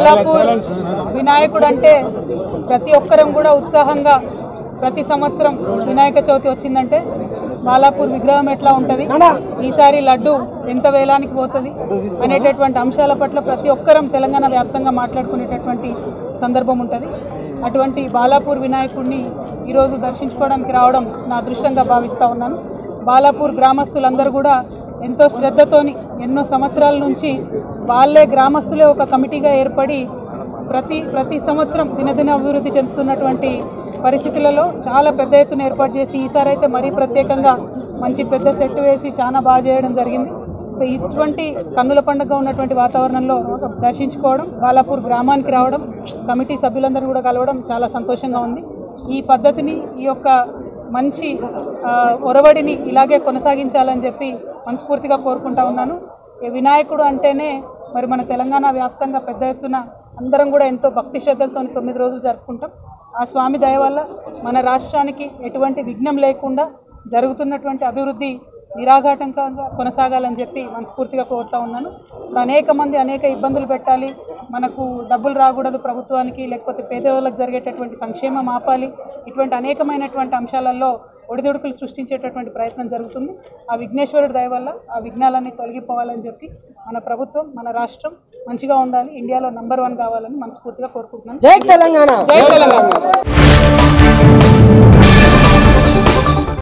బాలాపూర్ వినాయకుడు అంటే ప్రతి ఒక్కరం కూడా ఉత్సాహంగా ప్రతి సంవత్సరం వినాయక చవితి వచ్చిందంటే బాలాపూర్ విగ్రహం ఎట్లా ఉంటుంది ఈసారి లడ్డు ఎంత వేలానికి పోతుంది అనేటటువంటి అంశాల పట్ల ప్రతి ఒక్కరం తెలంగాణ వ్యాప్తంగా మాట్లాడుకునేటటువంటి సందర్భం ఉంటుంది అటువంటి బాలాపూర్ వినాయకుడిని ఈరోజు దర్శించుకోవడానికి రావడం నా అదృష్టంగా భావిస్తూ ఉన్నాను బాలాపూర్ గ్రామస్తులందరూ కూడా ఎంతో శ్రద్ధతోని ఎన్నో సంవత్సరాల నుంచి వాళ్ళే గ్రామస్తులే ఒక కమిటీగా ఏర్పడి ప్రతి ప్రతి సంవత్సరం దినదిన అభివృద్ధి చెందుతున్నటువంటి పరిస్థితులలో చాలా పెద్ద ఎత్తున ఏర్పాటు చేసి ఈసారి అయితే మరీ ప్రత్యేకంగా మంచి పెద్ద సెట్ వేసి చాలా బాగా చేయడం జరిగింది సో ఇటువంటి కన్నుల పండుగ ఉన్నటువంటి వాతావరణంలో దర్శించుకోవడం బాలాపూర్ గ్రామానికి రావడం కమిటీ సభ్యులందరూ కూడా కలవడం చాలా సంతోషంగా ఉంది ఈ పద్ధతిని ఈ యొక్క మంచి ఆ, ఒరవడిని ఇలాగే కొనసాగించాలని చెప్పి మనస్ఫూర్తిగా కోరుకుంటా ఉన్నాను ఈ వినాయకుడు అంటేనే మరి మన తెలంగాణ వ్యాప్తంగా పెద్ద ఎత్తున అందరం కూడా ఎంతో భక్తి శ్రద్ధలతో తొమ్మిది రోజులు జరుపుకుంటాం ఆ స్వామి దయ వల్ల మన రాష్ట్రానికి ఎటువంటి విఘ్నం లేకుండా జరుగుతున్నటువంటి అభివృద్ధి నిరాఘాటంకంగా కొనసాగాలని చెప్పి మనస్ఫూర్తిగా కోరుతా ఉన్నాను ఇప్పుడు అనేక మంది అనేక ఇబ్బందులు పెట్టాలి మనకు డబ్బులు రాకూడదు ప్రభుత్వానికి లేకపోతే పేదవాళ్ళకి జరిగేటటువంటి సంక్షేమం ఆపాలి ఇటువంటి అనేకమైనటువంటి అంశాలలో ఒడిదుడుకులు సృష్టించేటటువంటి ప్రయత్నం జరుగుతుంది ఆ విఘ్నేశ్వరుడి దయ వల్ల ఆ విఘ్నాలన్నీ తొలగిపోవాలని చెప్పి మన ప్రభుత్వం మన రాష్ట్రం మంచిగా ఉండాలి ఇండియాలో నంబర్ వన్ కావాలని మనస్ఫూర్తిగా కోరుకుంటున్నాను జై తెలంగాణ జై తెలంగాణ